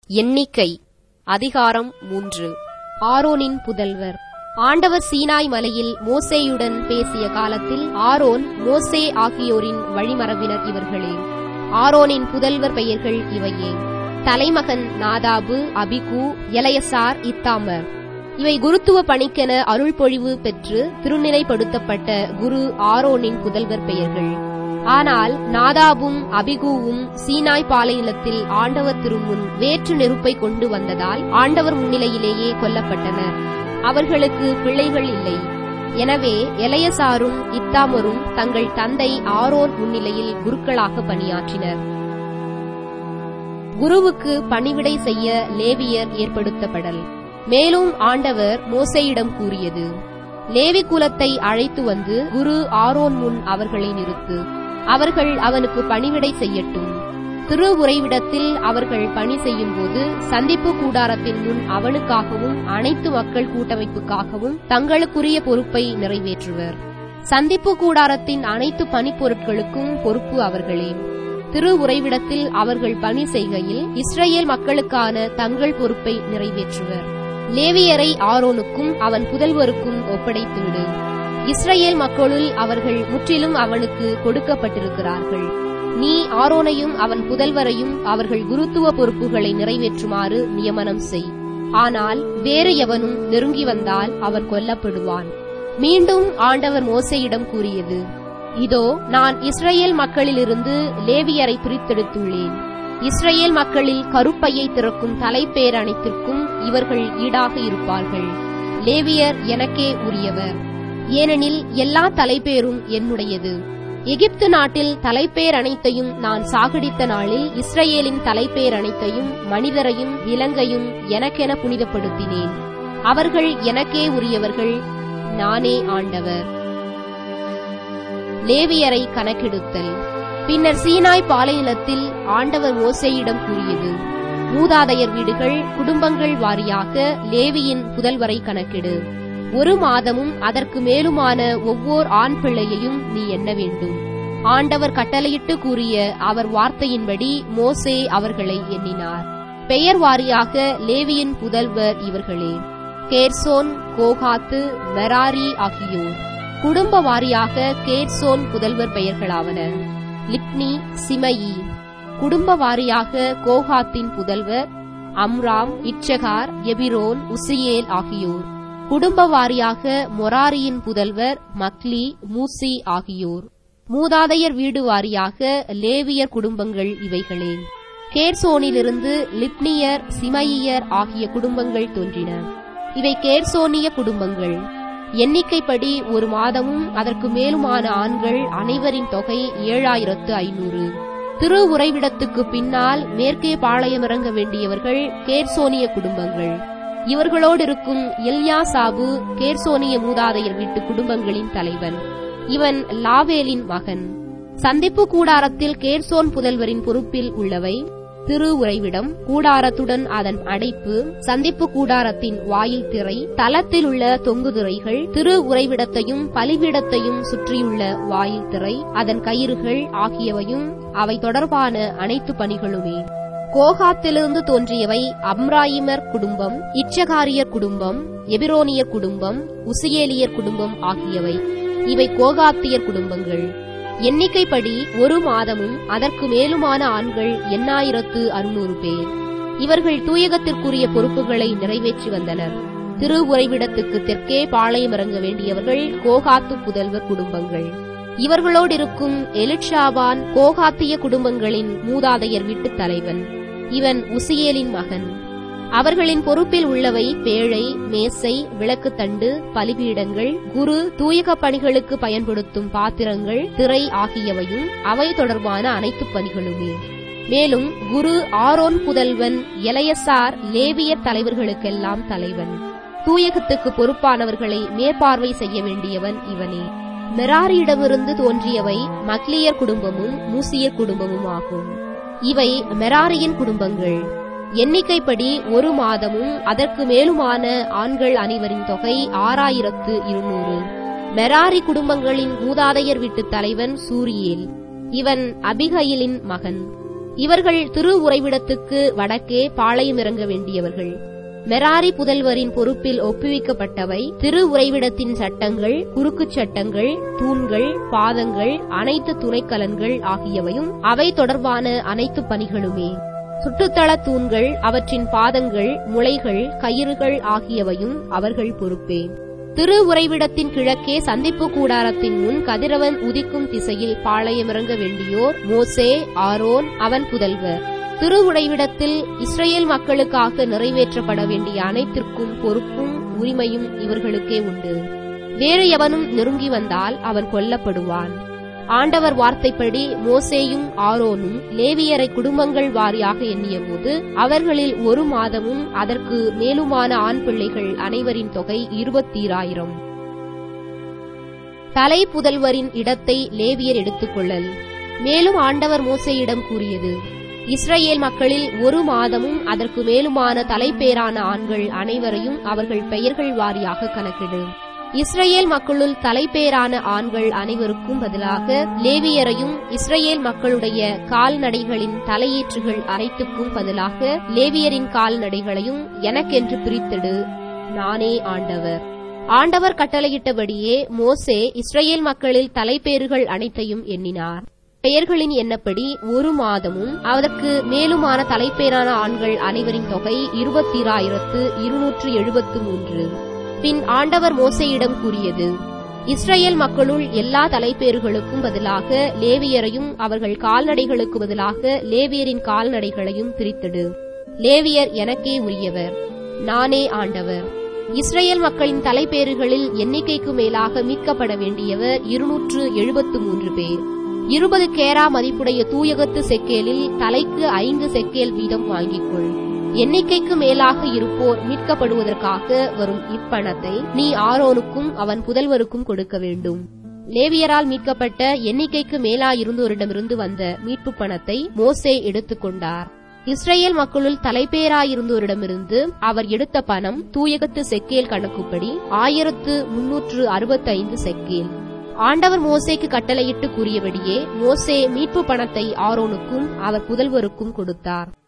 எண்ணிக்கை அதிகாரம் மூன்று ஆரோனின் புதல்வர் ஆண்டவர் சீனாய் மலையில் மோசேயுடன் பேசிய காலத்தில் ஆரோன் மோசே ஆகியோரின் வழிமரபினர் இவர்களே ஆரோனின் புதல்வர் பெயர்கள் இவையே தலைமகன் நாதாபு அபிகு எலையசார் இத்தாமர் இவை குருத்துவ பணிக்கென அருள்பொழிவு பெற்று திருநிலைப்படுத்தப்பட்ட குரு ஆரோனின் புதல்வர் பெயர்கள் ஆனால் நாதாபும் அபிகூவும் சீனாய் பாலைநிலத்தில் ஆண்டவர் திருமுன் வேற்று நெருப்பை கொண்டு வந்ததால் ஆண்டவர் முன்னிலையிலேயே கொல்லப்பட்டனர் அவர்களுக்கு பிள்ளைகள் இல்லை எனவே எலையசாரும் இத்தாமரும் தங்கள் தந்தை ஆரோன் முன்னிலையில் குருக்களாக பணியாற்றினர் குருவுக்கு பணிவிடை செய்ய லேவியர் ஏற்படுத்தப்படல் மேலும் ஆண்டவர் மோசையிடம் கூறியது லேவி குலத்தை அழைத்து வந்து குரு ஆரோன் முன் அவர்களை நிறுத்து அவர்கள் அவனுக்கு பணிவிடை செய்யட்டும் திரு உறைவிடத்தில் அவர்கள் பணி செய்யும் போது சந்திப்பு கூடாரத்தின் முன் அவனுக்காகவும் அனைத்து மக்கள் கூட்டமைப்புக்காகவும் தங்களுக்குரிய பொறுப்பை நிறைவேற்றுவர் சந்திப்பு கூடாரத்தின் அனைத்து பணிப்பொருட்களுக்கும் பொறுப்பு அவர்களே திரு உறைவிடத்தில் அவர்கள் பணி செய்கையில் இஸ்ரேல் மக்களுக்கான தங்கள் பொறுப்பை நிறைவேற்றுவர் லேவியரை ஆரோனுக்கும் அவன் புதல்வருக்கும் ஒப்படைத்துவிடு இஸ்ரேல் மக்களுள் அவர்கள் முற்றிலும் அவனுக்கு கொடுக்கப்பட்டிருக்கிறார்கள் நீ ஆரோனையும் அவன் புதல்வரையும் அவர்கள் குருத்துவ பொறுப்புகளை நிறைவேற்றுமாறு நியமனம் செய் ஆனால் வேறு எவனும் நெருங்கி வந்தால் அவன் கொல்லப்படுவான் மீண்டும் ஆண்டவர் மோசையிடம் கூறியது இதோ நான் இஸ்ரேல் மக்களிலிருந்து லேவியரை பிரித்தெடுத்துள்ளேன் இஸ்ரேல் மக்களில் கருப்பையை திறக்கும் தலைப்பேர் அனைத்திற்கும் இவர்கள் ஈடாக இருப்பார்கள் லேவியர் எனக்கே உரியவர் ஏனெனில் எல்லா தலைப்பேரும் என்னுடையது எகிப்து நாட்டில் தலைப்பேர் அனைத்தையும் நான் சாகடித்த நாளில் இஸ்ரேலின் தலைப்பேர் அனைத்தையும் மனிதரையும் விலங்கையும் எனக்கென புனிதப்படுத்தினேன் அவர்கள் எனக்கே உரியவர்கள் நானே ஆண்டவர் லேவியரை கணக்கெடுத்தல் பின்னர் சீனாய் பாலைநிலத்தில் ஆண்டவர் ஓசையிடம் கூறியது மூதாதையர் வீடுகள் குடும்பங்கள் வாரியாக லேவியின் புதல்வரை கணக்கெடு ஒரு மாதமும் அதற்கு மேலுமான ஒவ்வொரு ஆண் பிள்ளையையும் நீ எண்ண வேண்டும் ஆண்டவர் கட்டளையிட்டு கூறிய அவர் வார்த்தையின்படி மோசே அவர்களை எண்ணினார் பெயர் வாரியாக லேவியின் புதல்வர் இவர்களே கேர்சோன் கோகாத்து மெராரி ஆகியோர் குடும்ப வாரியாக கேர்சோன் புதல்வர் பெயர்களாவன லிப்னி சிமயி குடும்ப வாரியாக கோகாத்தின் புதல்வர் அம்ராம் இச்சகார் எபிரோன் உசியேல் ஆகியோர் குடும்ப வாரியாக மொராரியின் புதல்வர் மக்லி மூசி ஆகியோர் மூதாதையர் வீடு வாரியாக லேவியர் குடும்பங்கள் இவைகளே கேர்சோனிலிருந்து லிப்னியர் சிமையர் ஆகிய குடும்பங்கள் தோன்றின இவை கேர்சோனிய குடும்பங்கள் எண்ணிக்கைப்படி ஒரு மாதமும் அதற்கு மேலுமான ஆண்கள் அனைவரின் தொகை ஏழாயிரத்து ஐநூறு திரு உறைவிடத்துக்கு பின்னால் மேற்கே பாளையம் இறங்க வேண்டியவர்கள் கேர்சோனிய குடும்பங்கள் இவர்களோடு இருக்கும் எல்யாசாபு கேர்சோனிய மூதாதையர் வீட்டு குடும்பங்களின் தலைவன் இவன் லாவேலின் மகன் சந்திப்பு கூடாரத்தில் கேர்சோன் புதல்வரின் பொறுப்பில் உள்ளவை திரு உறைவிடம் கூடாரத்துடன் அதன் அடைப்பு சந்திப்பு கூடாரத்தின் வாயில் திரை தளத்தில் உள்ள தொங்கு திரைகள் திரு உறைவிடத்தையும் பலிபீடத்தையும் சுற்றியுள்ள வாயில் திரை அதன் கயிறுகள் ஆகியவையும் அவை தொடர்பான அனைத்து பணிகளுமே கோகாத்திலிருந்து தோன்றியவை அம்ராயிமர் குடும்பம் இச்சகாரியர் குடும்பம் எபிரோனியர் குடும்பம் உசியேலியர் குடும்பம் ஆகியவை இவை கோகாத்தியர் குடும்பங்கள் எண்ணிக்கைப்படி ஒரு மாதமும் அதற்கு மேலுமான ஆண்கள் எண்ணாயிரத்து அறுநூறு பேர் இவர்கள் தூயகத்திற்குரிய பொறுப்புகளை நிறைவேற்றி வந்தனர் திரு உறைவிடத்துக்கு தெற்கே பாளையம் இறங்க வேண்டியவர்கள் கோகாத்து புதல்வர் குடும்பங்கள் இவர்களோடு இருக்கும் எலிட்ஷாபான் கோகாத்திய குடும்பங்களின் மூதாதையர் வீட்டு தலைவன் இவன் உசியேலின் மகன் அவர்களின் பொறுப்பில் உள்ளவை பேழை மேசை விளக்குத்தண்டு பலிபீடங்கள் குரு தூயக பணிகளுக்கு பயன்படுத்தும் பாத்திரங்கள் திரை ஆகியவையும் அவை தொடர்பான அனைத்து பணிகளுமே மேலும் குரு ஆரோன் புதல்வன் எலையசார் லேவியர் தலைவர்களுக்கெல்லாம் தலைவன் தூயகத்துக்கு பொறுப்பானவர்களை மேற்பார்வை செய்ய வேண்டியவன் இவனே மெராரியிடமிருந்து தோன்றியவை மக்லியர் குடும்பமும் மூசியர் குடும்பமும் ஆகும் இவை மெராரியின் குடும்பங்கள் எண்ணிக்கைப்படி ஒரு மாதமும் அதற்கு மேலுமான ஆண்கள் அனைவரின் தொகை ஆறாயிரத்து இருநூறு மெராரி குடும்பங்களின் மூதாதையர் வீட்டு தலைவன் சூரியேல் இவன் அபிகையிலின் மகன் இவர்கள் திரு உறைவிடத்துக்கு வடக்கே பாளையம் இறங்க வேண்டியவர்கள் மெராரி புதல்வரின் பொறுப்பில் ஒப்புவிக்கப்பட்டவை திரு உறைவிடத்தின் சட்டங்கள் குறுக்குச் சட்டங்கள் தூண்கள் பாதங்கள் அனைத்து துணைக்கலன்கள் ஆகியவையும் அவை தொடர்பான அனைத்து பணிகளுமே சுற்றுத்தள தூண்கள் அவற்றின் பாதங்கள் முளைகள் கயிறுகள் ஆகியவையும் அவர்கள் பொறுப்பே திரு உறைவிடத்தின் கிழக்கே சந்திப்பு கூடாரத்தின் முன் கதிரவன் உதிக்கும் திசையில் பாளையமிறங்க வேண்டியோர் மோசே ஆரோன் அவன் புதல்வர் திரு உறைவிடத்தில் இஸ்ரேல் மக்களுக்காக நிறைவேற்றப்பட வேண்டிய அனைத்திற்கும் பொறுப்பும் உரிமையும் இவர்களுக்கே உண்டு வேறு எவனும் நெருங்கி வந்தால் அவன் கொல்லப்படுவான் ஆண்டவர் வார்த்தைப்படி மோசேயும் ஆரோனும் லேவியரை குடும்பங்கள் வாரியாக எண்ணியபோது அவர்களில் ஒரு மாதமும் அதற்கு மேலுமான ஆண் பிள்ளைகள் அனைவரின் தொகை இருபத்தீராயிரம் தலை புதல்வரின் இடத்தை லேவியர் எடுத்துக்கொள்ளல் மேலும் ஆண்டவர் மோசேயிடம் கூறியது இஸ்ரேல் மக்களில் ஒரு மாதமும் அதற்கு மேலுமான தலைப்பேரான ஆண்கள் அனைவரையும் அவர்கள் பெயர்கள் வாரியாக கணக்கிடு இஸ்ரேல் மக்களுள் தலைப்பேரான ஆண்கள் அனைவருக்கும் பதிலாக லேவியரையும் இஸ்ரேல் மக்களுடைய கால்நடைகளின் தலையீற்றுகள் அனைத்துக்கும் பதிலாக லேவியரின் கால்நடைகளையும் எனக்கென்று பிரித்திடு நானே ஆண்டவர் ஆண்டவர் கட்டளையிட்டபடியே மோசே இஸ்ரேல் மக்களில் தலைப்பேறுகள் அனைத்தையும் எண்ணினார் பெயர்களின் எண்ணப்படி ஒரு மாதமும் அதற்கு மேலுமான தலைப்பேரான ஆண்கள் அனைவரின் தொகை இருபத்திராயிரத்து இருநூற்று எழுபத்து மூன்று பின் ஆண்டவர் மோசையிடம் கூறியது இஸ்ரேல் மக்களுள் எல்லா தலைப்பேறுகளுக்கும் பதிலாக லேவியரையும் அவர்கள் கால்நடைகளுக்கு பதிலாக லேவியரின் கால்நடைகளையும் பிரித்திடு லேவியர் எனக்கே உரியவர் நானே ஆண்டவர் இஸ்ரேல் மக்களின் தலைப்பேறுகளில் எண்ணிக்கைக்கு மேலாக மீட்கப்பட வேண்டியவர் இருநூற்று எழுபத்து மூன்று பேர் இருபது கேரா மதிப்புடைய தூயகத்து செக்கேலில் தலைக்கு ஐந்து செக்கேல் வீதம் வாங்கிக்கொள் எண்ணிக்கைக்கு மேலாக இருப்போர் மீட்கப்படுவதற்காக வரும் இப்பணத்தை நீ ஆரோனுக்கும் அவன் புதல்வருக்கும் கொடுக்க வேண்டும் லேவியரால் மீட்கப்பட்ட எண்ணிக்கைக்கு மேலாயிருந்தோரிடமிருந்து வந்த மீட்பு பணத்தை மோசே எடுத்துக்கொண்டார் இஸ்ரேல் மக்களுள் தலைப்பேராயிருந்தோரிடமிருந்து அவர் எடுத்த பணம் தூயகத்து செக்கேல் கணக்குப்படி ஆயிரத்து முன்னூற்று அறுபத்தைந்து செக்கேல் ஆண்டவர் மோசேக்கு கட்டளையிட்டு கூறியபடியே மோசே மீட்பு பணத்தை ஆரோனுக்கும் அவர் புதல்வருக்கும் கொடுத்தார்